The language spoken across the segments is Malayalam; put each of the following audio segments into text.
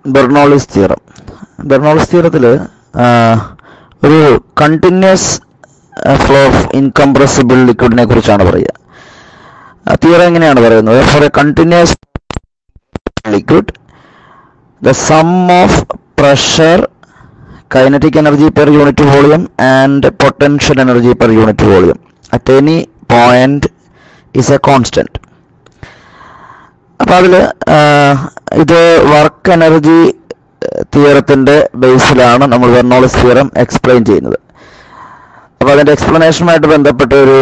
ബെർണോളിസ് തിയറം ബെർണോളിസ് തിയറത്തിൽ ഒരു കണ്ടിന്യൂസ് ഫ്ലോ ഓഫ് ഇൻകംപ്രസിബിൾ ലിക്വിഡിനെ കുറിച്ചാണ് പറയുക തിയറം എങ്ങനെയാണ് പറയുന്നത് for a continuous liquid the sum of pressure kinetic energy per unit volume and potential energy per unit volume at any point is a constant അപ്പോൾ അതിൽ ഇത് വർക്ക് എനർജി തിയറത്തിൻ്റെ ബേസിലാണ് നമ്മൾ വെർണോളിസ് തിയറം എക്സ്പ്ലെയിൻ ചെയ്യുന്നത് അപ്പോൾ അതിൻ്റെ എക്സ്പ്ലനേഷനുമായിട്ട് ബന്ധപ്പെട്ട ഒരു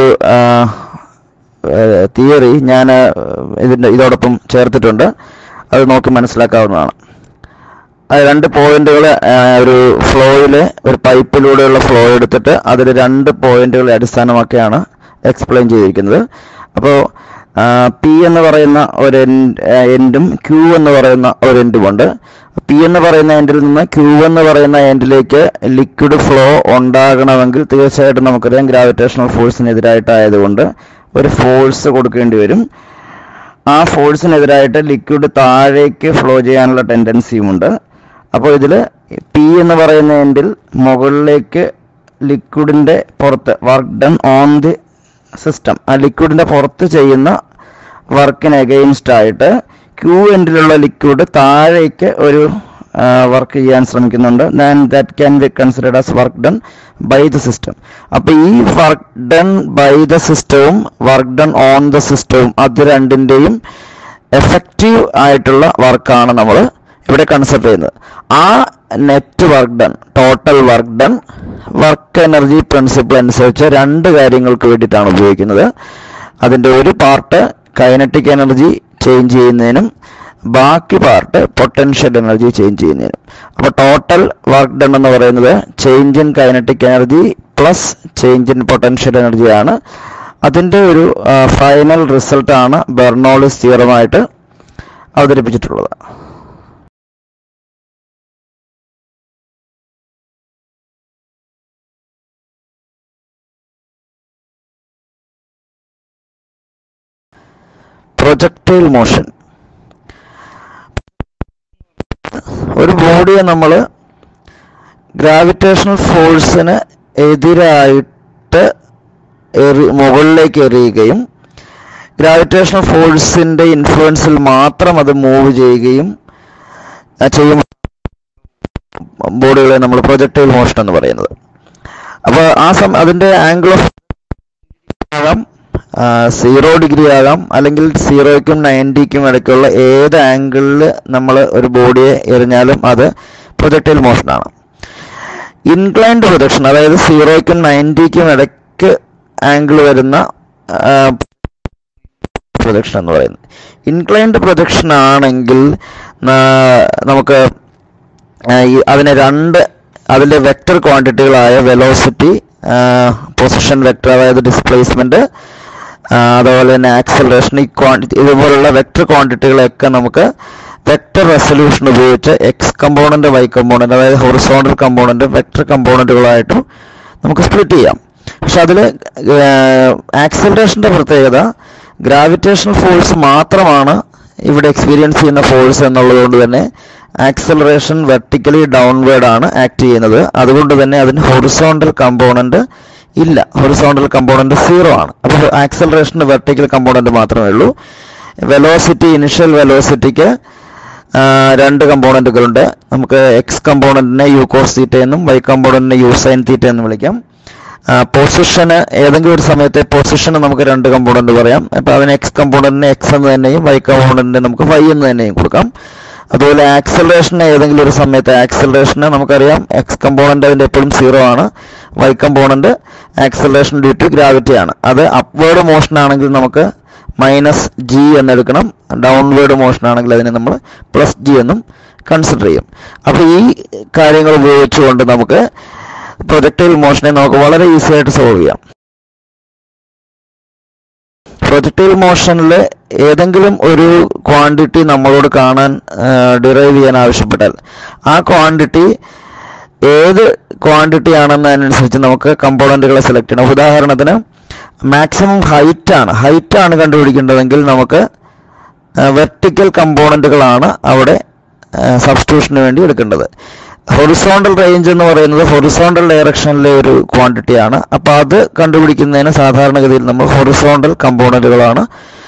തിയറി ഞാൻ ഇതിൻ്റെ ഇതോടൊപ്പം ചേർത്തിട്ടുണ്ട് അത് നോക്കി മനസ്സിലാക്കാവുന്നതാണ് അത് രണ്ട് പോയിന്റുകൾ ഒരു ഫ്ലോയിൽ ഒരു പൈപ്പിലൂടെയുള്ള ഫ്ലോ എടുത്തിട്ട് അതിൽ രണ്ട് പോയിന്റുകളെ അടിസ്ഥാനമാക്കിയാണ് എക്സ്പ്ലെയിൻ ചെയ്തിരിക്കുന്നത് അപ്പോൾ പി എന്ന് പറയുന്ന ഒരു എൻഡും ക്യൂ എന്ന് പറയുന്ന ഒരു എൻഡും ഉണ്ട് പി എന്ന് പറയുന്ന എൻഡിൽ നിന്ന് ക്യൂ എന്ന് പറയുന്ന എൻഡിലേക്ക് ലിക്വിഡ് ഫ്ലോ ഉണ്ടാകണമെങ്കിൽ തീർച്ചയായിട്ടും നമുക്കറിയാം ഗ്രാവിറ്റേഷണൽ ഫോഴ്സിനെതിരായിട്ടായതുകൊണ്ട് ഒരു ഫോഴ്സ് കൊടുക്കേണ്ടി വരും ആ ഫോഴ്സിനെതിരായിട്ട് ലിക്വിഡ് താഴേക്ക് ഫ്ലോ ചെയ്യാനുള്ള ടെൻഡൻസിയുമുണ്ട് അപ്പോൾ ഇതിൽ പി എന്ന് പറയുന്ന എൻഡിൽ മുകളിലേക്ക് ലിക്വിഡിൻ്റെ പുറത്ത് work done on the system ആ ലിക്വിഡിൻ്റെ പുറത്ത് ചെയ്യുന്ന വർക്കിന് എഗെയിൻസ്റ്റ് ആയിട്ട് ക്യൂ എൻഡിലുള്ള ലിക്വിഡ് താഴേക്ക് ഒരു വർക്ക് ചെയ്യാൻ ശ്രമിക്കുന്നുണ്ട് then that can be considered as work done by the system അപ്പോൾ ഈ വർക്ക് ഡൺ ബൈ ദ സിസ്റ്റവും വർക്ക് ഡൺ ഓൺ ദ സിസ്റ്റവും അത് രണ്ടിൻ്റെയും എഫക്റ്റീവ് ആയിട്ടുള്ള വർക്കാണ് നമ്മൾ ഇവിടെ കൺസെപ്റ്റ് ചെയ്യുന്നത് ആ net work done total work done work energy principle അനുസരിച്ച് രണ്ട് കാര്യങ്ങൾക്ക് വേണ്ടിയിട്ടാണ് ഉപയോഗിക്കുന്നത് അതിൻ്റെ ഒരു പാർട്ട് കൈനറ്റിക് എനർജി ചേഞ്ച് ചെയ്യുന്നതിനും ബാക്കി പാർട്ട് പൊട്ടൻഷ്യൽ എനർജി ചേഞ്ച് ചെയ്യുന്നതിനും അപ്പോൾ ടോട്ടൽ വർക്ക് ഡൺ എന്ന് പറയുന്നത് change in kinetic energy plus change in potential എനർജിയാണ് അതിൻ്റെ ഒരു ഫൈനൽ റിസൾട്ടാണ് ബെർണോളിസ് തിയറമായിട്ട് അവതരിപ്പിച്ചിട്ടുള്ളത് പ്രൊജക്ടൈൽ മോഷൻ ഒരു ബോഡിയെ നമ്മൾ ഗ്രാവിറ്റേഷണൽ ഫോഴ്സിന് എതിരായിട്ട് എറി മുകളിലേക്ക് എറിയുകയും ഗ്രാവിറ്റേഷണൽ ഫോഴ്സിൻ്റെ ഇൻഫ്ലുവൻസിൽ മാത്രം അത് മൂവ് ചെയ്യുകയും ചെയ്യും ബോഡികളെ നമ്മൾ പ്രൊജക്ടൈൽ മോഷൻ എന്ന് പറയുന്നത് അപ്പോൾ ആ സം അതിൻ്റെ ആംഗിൾ ഓഫ് ആകാം സീറോ ഡിഗ്രി ആകാം അല്ലെങ്കിൽ സീറോയ്ക്കും നയൻറ്റിക്കും ഇടയ്ക്കുള്ള ഏത് ആംഗിളിൽ നമ്മൾ ഒരു ബോഡിയെ എറിഞ്ഞാലും അത് പ്രൊജക്ടൈൽ മോഷനാണ് ഇൻക്ലൈൻഡ് പ്രൊജക്ഷൻ അതായത് സീറോയ്ക്കും നയൻറ്റിക്കും ഇടയ്ക്ക് ആംഗിൾ വരുന്ന പ്രൊജക്ഷൻ എന്ന് പറയുന്നത് ഇൻക്ലൈൻഡ് പ്രൊജക്ഷൻ ആണെങ്കിൽ നമുക്ക് അതിനെ രണ്ട് അതിൻ്റെ വെക്റ്റർ ക്വാണ്ടിറ്റികളായ വെലോസിറ്റി പൊസിഷൻ വെക്റ്റർ അതായത് ഡിസ്പ്ലേസ്മെൻറ്റ് അതുപോലെ തന്നെ ആക്സലറേഷൻ ഈ ക്വാണ്ടിറ്റി ഇതുപോലുള്ള വെക്റ്റർ ക്വാണ്ടിറ്റികളെയൊക്കെ നമുക്ക് വെക്റ്റർ റെസൊല്യൂഷൻ ഉപയോഗിച്ച് എക്സ് കമ്പോണൻ്റ് വൈ കമ്പോണൻ്റ് അതായത് ഹൊറിസോണ്ടൽ കമ്പോണൻ്റ് വെക്റ്റർ കമ്പോണൻറ്റുകളായിട്ടും നമുക്ക് സ്പ്ലിറ്റ് ചെയ്യാം പക്ഷെ അതിൽ ആക്സലറേഷൻ്റെ പ്രത്യേകത ഗ്രാവിറ്റേഷണൽ ഫോഴ്സ് മാത്രമാണ് ഇവിടെ എക്സ്പീരിയൻസ് ചെയ്യുന്ന ഫോഴ്സ് എന്നുള്ളത് കൊണ്ട് തന്നെ ആക്സലറേഷൻ വെർട്ടിക്കലി ഡൗൺവേർഡ് ആണ് ആക്ട് ചെയ്യുന്നത് അതുകൊണ്ട് തന്നെ അതിന് ഹൊറിസോണ്ടൽ കമ്പോണന്റ് ഇല്ല ഹൊറിസോണ്ടൽ കമ്പോണന്റ് സീറോ ആണ് അപ്പോൾ ആക്സലറേഷന് വെർട്ടിക്കൽ കമ്പോണന്റ് മാത്രമേ ഉള്ളൂ വെലോസിറ്റി ഇനിഷ്യൽ വെലോസിറ്റിക്ക് രണ്ട് കമ്പോണന്റുകളുണ്ട് നമുക്ക് എക്സ് കമ്പോണന്റിനെ യു കോസ് തീറ്റ എന്നും വൈ കമ്പോണന്റിനെ യു സൈൻ തീറ്റ എന്നും വിളിക്കാം പൊസിഷന് ഏതെങ്കിലും ഒരു സമയത്തെ പൊസിഷന് നമുക്ക് രണ്ട് കമ്പോണന്റ് പറയാം അപ്പോൾ അതിന് എക്സ് കമ്പോണന്റിന് എക്സ് എന്ന് തന്നെയും വൈ കമ്പോണന്റിന് നമുക്ക് വൈ എന്ന് തന്നെയും കൊടുക്കാം അതുപോലെ ആക്സലറേഷന് ഏതെങ്കിലും ഒരു സമയത്ത് ആക്സലറേഷന് നമുക്കറിയാം എക്സ് കമ്പോണന്റ് അതിൻ്റെ എപ്പോഴും സീറോ ആണ് Y component acceleration due to gravity ആണ് അത് അപ്വേർഡ് മോഷൻ ആണെങ്കിൽ നമുക്ക് മൈനസ് ജി എന്നെടുക്കണം ഡൗൺവേർഡ് മോഷൻ ആണെങ്കിൽ അതിനെ നമ്മൾ പ്ലസ് ജി എന്നും കൺസിഡർ ചെയ്യും അപ്പോൾ ഈ കാര്യങ്ങൾ ഉപയോഗിച്ചുകൊണ്ട് നമുക്ക് പ്രൊജക്ടൈൽ മോഷനെ നമുക്ക് വളരെ ഈസി ആയിട്ട് സോൾവ് ചെയ്യാം പ്രൊജക്ടൈൽ മോഷനിൽ ഏതെങ്കിലും ഒരു ക്വാണ്ടിറ്റി നമ്മളോട് കാണാൻ ഡിറൈവ് ചെയ്യാൻ ആവശ്യപ്പെട്ടാൽ ആ ക്വാണ്ടിറ്റി ഏത് ക്വാണ്ടിറ്റി ആണെന്നതിനനുസരിച്ച് നമുക്ക് കമ്പോണന്റുകളെ സെലക്ട് ചെയ്യണം ഉദാഹരണത്തിന് മാക്സിമം ഹൈറ്റ് ആണ് ഹൈറ്റ് ആണ് കണ്ടുപിടിക്കേണ്ടതെങ്കിൽ നമുക്ക് വെർട്ടിക്കൽ കമ്പോണന്റുകളാണ് അവിടെ സബ്സ്റ്റിറ്റ്യൂഷന് വേണ്ടി എടുക്കേണ്ടത് ഹൊറിസോണ്ടൽ റേഞ്ച് എന്ന് പറയുന്നത് ഹൊറിസോണ്ടൽ ഡയറക്ഷനിലെ ഒരു ക്വാണ്ടിറ്റിയാണ് അപ്പോൾ അത് കണ്ടുപിടിക്കുന്നതിന് സാധാരണഗതിയിൽ നമ്മൾ ഹൊറിസോണ്ടൽ കമ്പോണന്റുകളാണ്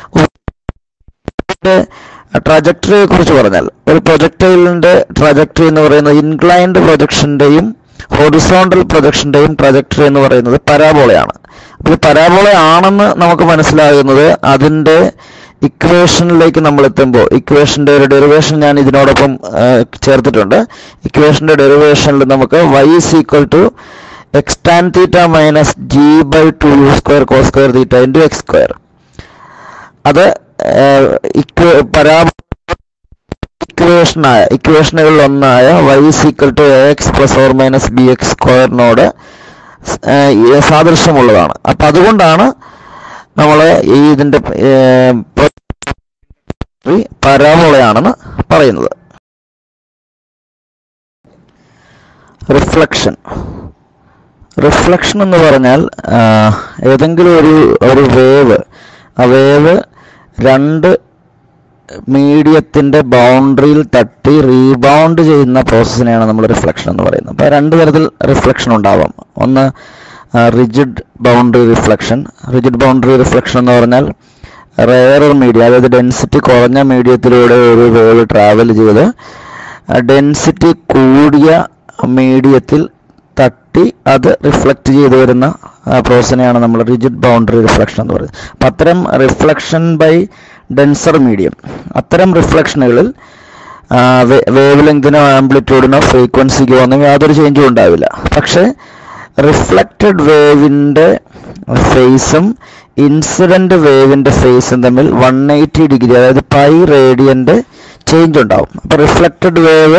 ട്രജക്ടറിയെ കുറിച്ച് പറഞ്ഞാൽ ഒരു പ്രൊജക്ടൈലിന്റെ ട്രജക്ടറി എന്ന് പറയുന്നത് ഇൻക്ലൈൻഡ് പ്രൊജക്ഷന്റെയും ഹൊറിസോണ്ടൽ പ്രൊജക്ഷന്റെയും ട്രജക്ടറി എന്ന് പറയുന്നത് പരാബോളയാണ് അപ്പോൾ പരാബോള ആണെന്ന് നമുക്ക് മനസ്സിലാകുന്നത് അതിന്റെ ഇക്വേഷനിലേക്ക് നമ്മൾ എത്തുമ്പോൾ ഇക്വേഷന്റെ ഒരു ഡെറിവേഷൻ ഞാൻ ഇതിനോടൊപ്പം ആ, ചേർത്തിട്ടുണ്ട് ഇക്വേഷന്റെ ഡെറിവേഷനിൽ നമുക്ക് y is equal to X tan theta minus G by two U square cos square theta into X square അത് പരാ ഇക്വേഷനായ ഇക്വേഷനുകളിൽ ഒന്നായ y is equal to A X plus or minus B X സ്ക്വയറിനോട് സാദൃശ്യമുള്ളതാണ് അപ്പം അതുകൊണ്ടാണ് നമ്മൾ ഈ ഇതിൻ്റെ പരാബോളയാണെന്ന് പറയുന്നത് റിഫ്ലക്ഷൻ റിഫ്ലക്ഷൻ എന്ന് പറഞ്ഞാൽ ആ, ഏതെങ്കിലും ഒരു ഒരു വേവ് ആ വേവ് രണ്ട് മീഡിയത്തിന്റെ ബൗണ്ടറിയിൽ തട്ടി റീബൗണ്ട് ചെയ്യുന്ന പ്രോസസ്സിനെയാണ് നമ്മൾ റിഫ്ലക്ഷൻ എന്ന് പറയുന്നത് അപ്പോൾ രണ്ട് തരത്തിൽ റിഫ്ലക്ഷൻ ഉണ്ടാവാം ഒന്ന് rigid boundary reflection rigid boundary reflection എന്ന് പറഞ്ഞാൽ റെയർ മീഡിയ അതായത് ഡെൻസിറ്റി കുറഞ്ഞ മീഡിയത്തിലൂടെ ഒരു വേവ് ട്രാവൽ ചെയ്ത് ഡെൻസിറ്റി കൂടിയ മീഡിയത്തിൽ തട്ടി അത് റിഫ്ലക്റ്റ് ചെയ്തു വരുന്ന പ്രോസസ്സിനെയാണ് നമ്മൾ റിജിഡ് ബൗണ്ടറി റിഫ്ലക്ഷൻ എന്ന് പറയുന്നത് അപ്പം അത്തരം റിഫ്ലക്ഷൻ ബൈ ഡെൻസർ മീഡിയം അത്തരം റിഫ്ലക്ഷനുകളിൽ വേവ് ലെങ്തിനോ ആംപ്ലിറ്റ്യൂഡിനോ ഫ്രീക്വൻസിക്കോ ഒന്നും യാതൊരു ചേഞ്ചും ഉണ്ടാവില്ല പക്ഷേ റിഫ്ലക്റ്റഡ് വേവിൻ്റെ ഫേസും ഇൻസിഡന്റ് വേവിൻ്റെ ഫേസും തമ്മിൽ വൺ എയ്റ്റി ഡിഗ്രി അതായത് പൈ റേഡിയൻ്റെ ചേഞ്ച് ഉണ്ടാവും അപ്പോൾ reflected wave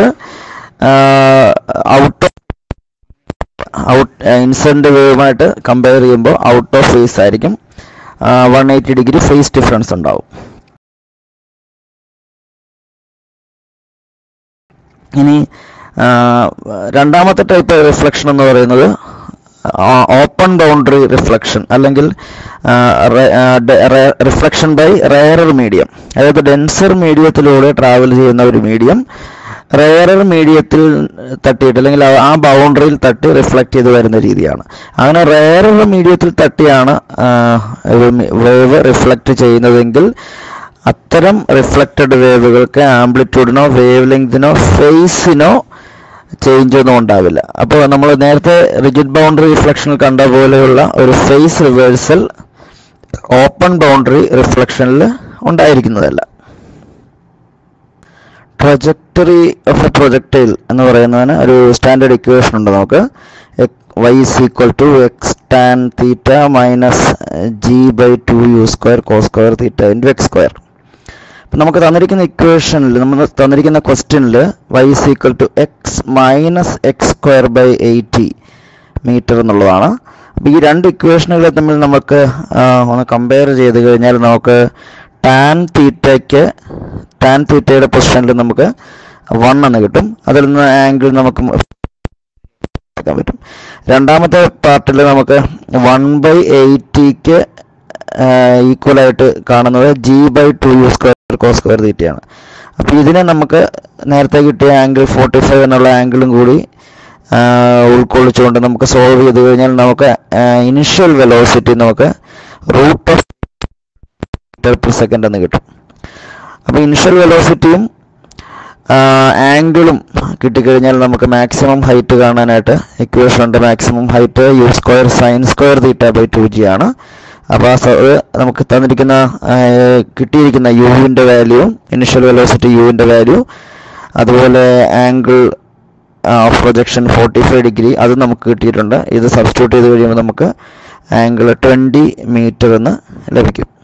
out out incident വേവുമായിട്ട് കമ്പയർ ചെയ്യുമ്പോൾ ഔട്ട് ഓഫ് ഫേസ് ആയിരിക്കും one eighty degree phase difference ഉണ്ടാവും ഇനി ആ, രണ്ടാമത്തെ ടൈപ്പ് റിഫ്ലക്ഷൻ എന്ന് പറയുന്നത് ഓപ്പൺ ബൗണ്ടറി റിഫ്ലക്ഷൻ അല്ലെങ്കിൽ റിഫ്ലക്ഷൻ ബൈ റെയറർ മീഡിയം അതായത് ഡെൻസർ മീഡിയത്തിലൂടെ ട്രാവൽ ചെയ്യുന്ന ഒരു മീഡിയം റെയറർ മീഡിയത്തിൽ തട്ടിയിട്ട് അല്ലെങ്കിൽ ആ- ആ ബൗണ്ടറിയിൽ തട്ടി റിഫ്ലക്റ്റ് ചെയ്ത് വരുന്ന രീതിയാണ് അങ്ങനെ റെയറർ മീഡിയത്തിൽ തട്ടിയാണ് വേവ് റിഫ്ലക്റ്റ് ചെയ്യുന്നതെങ്കിൽ അത്തരം റിഫ്ലക്റ്റഡ് വേവുകൾക്ക് ആംപ്ലിറ്റ്യൂഡിനോ വേവ് ലെങ്തിനോ ഫേസിനോ ചേഞ്ച് ഒന്നും ഉണ്ടാവില്ല അപ്പോൾ നമ്മൾ നേരത്തെ റിജിഡ് ബൗണ്ടറി റിഫ്ലക്ഷനിൽ കണ്ട പോലെയുള്ള ഒരു ഫേസ് റിവേഴ്സൽ ഓപ്പൺ ബൗണ്ടറി റിഫ്ലക്ഷനിൽ ഉണ്ടായിരിക്കുന്നതല്ല ട്രജക്ടറി ഓഫ് എ പ്രൊജക്ടൈൽ എന്ന് പറയുന്നതിന് ഒരു സ്റ്റാൻഡേർഡ് ഇക്വേഷൻ ഉണ്ട് നമുക്ക് Y is equal to X tan theta minus G by two U square cos square theta into X square അപ്പം നമുക്ക് തന്നിരിക്കുന്ന ഇക്വേഷനിൽ നമ്മൾ തന്നിരിക്കുന്ന ക്വസ്റ്റ്യനിൽ Y is equal to X minus X square by eighty metre എന്നുള്ളതാണ് അപ്പോൾ ഈ രണ്ട് ഇക്വേഷനുകളെ തമ്മിൽ നമുക്ക് ആ, ഒന്ന് കമ്പയർ ചെയ്ത് കഴിഞ്ഞാൽ നമുക്ക് ടാൻ തീറ്റയ്ക്ക് ടാൻ തീറ്റയുടെ പൊസിഷനിൽ നമുക്ക് വൺ എന്ന് കിട്ടും അതിൽ നിന്ന് ആംഗിൾ നമുക്ക് എടുക്കാൻ പറ്റും രണ്ടാമത്തെ പാർട്ടിൽ നമുക്ക് വൺ ബൈ എയ്റ്റിക്ക് ഈക്വൽ ആയിട്ട് കാണുന്നത് G by two U square cos square തീറ്റയാണ് അപ്പോൾ ഇതിനെ നമുക്ക് നേരത്തെ കിട്ടിയ ആംഗിൾ ഫോർട്ടി ഫൈവ് എന്നുള്ള ആംഗിളും കൂടി ആ, ഉൾക്കൊള്ളിച്ചുകൊണ്ട് നമുക്ക് സോൾവ് ചെയ്ത് കഴിഞ്ഞാൽ നമുക്ക് ഇനിഷ്യൽ വെലോസിറ്റി നമുക്ക് root of metre per second എന്ന് കിട്ടും അപ്പോൾ ഇനിഷ്യൽ വെലോസിറ്റിയും ആംഗിളും കിട്ടിക്കഴിഞ്ഞാൽ നമുക്ക് മാക്സിമം ഹൈറ്റ് കാണാനായിട്ട് ഇക്വേഷൻ ഉണ്ട് maximum height U square sine square theta by two G ആണ് അപ്പോൾ ആ സ- അത് നമുക്ക് തന്നിരിക്കുന്ന ആ, കിട്ടിയിരിക്കുന്ന യുവിൻ്റെ വാല്യൂ ഇനിഷ്യൽ വെലോസിറ്റി യുവിൻ്റെ വാല്യൂ അതുപോലെ angle of projection forty five degree അത് നമുക്ക് കിട്ടിയിട്ടുണ്ട് ഇത് സബ്സ്റ്റിറ്റ്യൂട്ട് ചെയ്ത് കഴിയുമ്പോൾ നമുക്ക് ആംഗിൾ ട്വൻറ്റി മീറ്റർ എന്ന് ലഭിക്കും